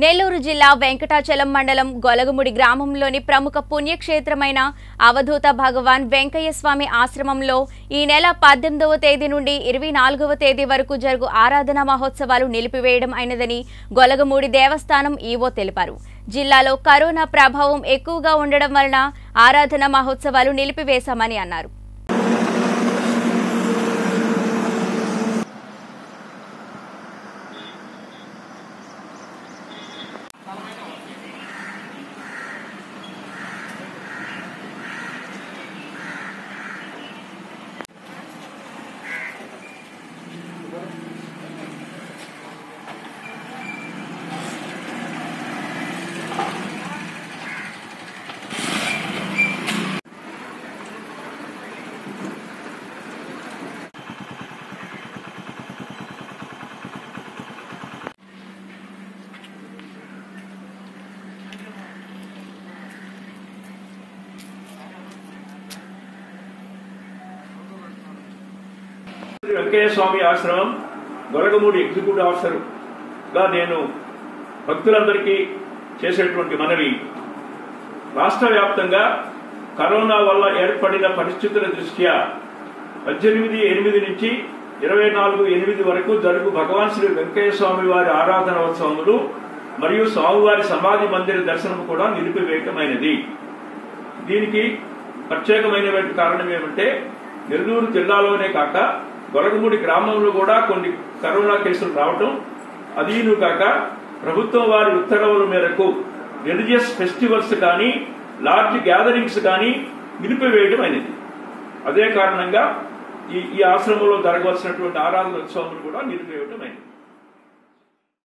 నెల్లూరు జిల్లా వెంకటాచలం మండలం గొలగముడి గ్రామంలోని ప్రముఖ పుణ్యక్షేత్రమైన అవధూత భగవాన్ వెంకయ్య స్వామి ఆశ్రమంలో ఈ నెల పద్దెనిమిదవ తేదీ నుండి ఇరవై నాలుగవ తేదీ వరకు జరుగు ఆరాధన మహోత్సవాలు నిలిపివేయడం అయినదని గొలగమూడి దేవస్థానం ఈవో తెలిపారు జిల్లాలో కరోనా ప్రభావం ఎక్కువగా ఉండడం వలన ఆరాధన మహోత్సవాలు నిలిపివేశామని అన్నారు శ్రీ వెంకయ్య స్వామి ఆశ్రమం గొరగమూడి ఎగ్జిక్యూటివ్ ఆఫీసర్ గా నేను భక్తులందరికీ చేసేటువంటి మనవి రాష్ట్ర వ్యాప్తంగా కరోనా వల్ల ఏర్పడిన పరిస్థితుల దృష్ట్యా పద్దెనిమిది ఎనిమిది నుంచి ఇరవై నాలుగు ఎనిమిది వరకు జరుగు భగవాన్ శ్రీ వెంకయ్య స్వామి వారి ఆరాధన ఉత్సవములు మరియు స్వామివారి సమాధి మందిర దర్శనం కూడా నిలిపివేయటమైనది దీనికి ప్రత్యేకమైనటువంటి కారణం ఏమంటే నెల్లూరు జిల్లాలోనే కాక గొరగమూడి గ్రామంలో కూడా కొన్ని కరోనా కేసులు రావటం అదీను కాక ప్రభుత్వం వారి ఉత్తర్వుల మేరకు రిలీజియస్ ఫెస్టివల్స్ కానీ లార్జ్ గ్యాదరింగ్స్ కానీ నిలిపివేయడం అయినది అదే కారణంగా ఈ ఈ ఆశ్రమంలో జరగవలసినటువంటి ఆరాధన ఉత్సవాలు కూడా నిలిపివేయడం అయింది